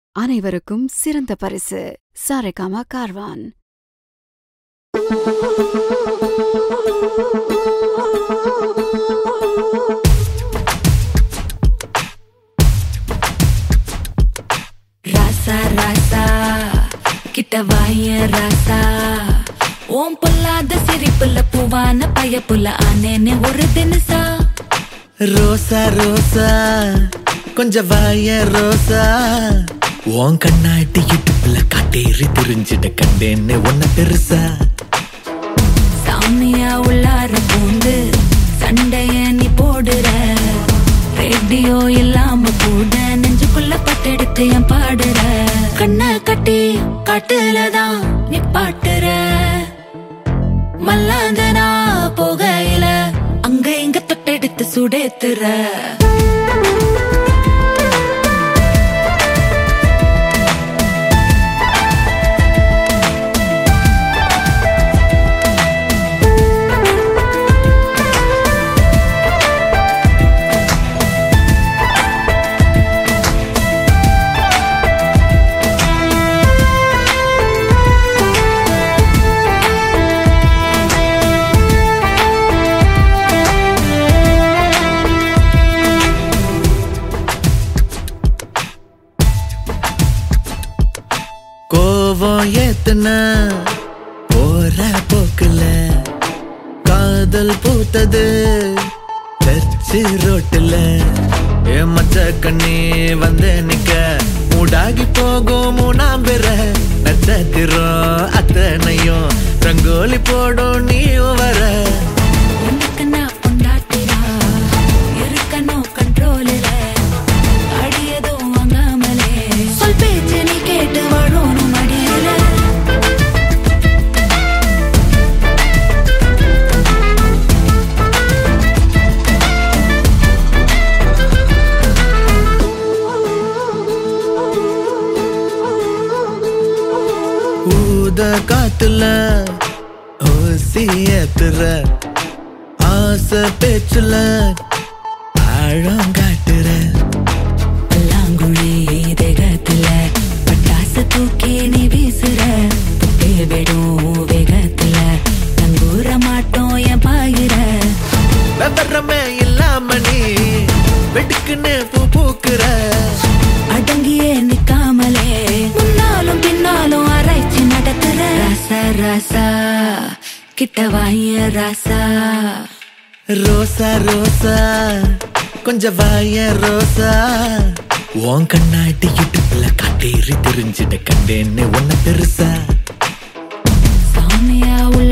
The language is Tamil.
அனைவருக்கும் சிறந்த பரிசு சாரேகாமா கார்வான் ராசா ராசா கிட்ட வாய ராசா ஓம் பொல்லாத சிரிப்புல பூவான பயப்புல ஆனேனே ஒரு தினசா ரோசா ரோசா கொஞ்சம் வாய ரோசா உன் கண்ணாடி இடுப்புல காட்டேறி தெரிஞ்சிட கண்டேன்னு ஒன்ன பெருசா சாமியா உள்ளார பூந்து சண்டைய நீ போடுற ரேடியோ இல்லாம கூட நெஞ்சுக்குள்ள பட்டெடுத்து என் பாடுற கண்ண கட்டி காட்டுலதான் நீ பாட்டுற மல்லாந்தனா போகையில அங்க இங்க தொட்டெடுத்து சுடேத்துற கோவம் ஏத்துன போற போக்குல காதல் பூத்தது சர்ச்சு ரோட்டுல என் மச்ச கண்ணி வந்து நிக்க மூடாகி போகும் மூணாம் பெற நட்சத்திரம் அத்தனையும் ரங்கோலி போடும் நீ வர உனக்கு நான் பொண்டாட்டினா இருக்கணும் கண்ட்ரோலில் அடியதும் வாங்காமலே சொல் பேச்சு நீ கேட்டு வாழணும் அடியில ஊத காத்துல ஓசி ஏத்துற ஆசை பேச்சுல ஆழம் காட்டுற பல்லாங்குழி தேகத்துல பட்டாசு தூக்கி நீ வீசுற புட்டே விடும் வேகத்துல நங்கூர மாட்டோம் என் பாயிர விவரமே இல்லாம நீ வெட்டுக்குன்னு பூ பூக்குற அடங்கியே நிக்காமலே முன்னாலும் பின்னாலும் ஆராய்ச்சி நடத்துற ராசா ராசா கிட்ட வாய ராசா ரோசா ரோசா கொஞ்சம் வாய ரோசா உன் கண்ணாடி இடுப்புல காட்டேறி தெரிஞ்சிட கண்டேன்னு ஒன்ன பெருசா சாமியா உள்ள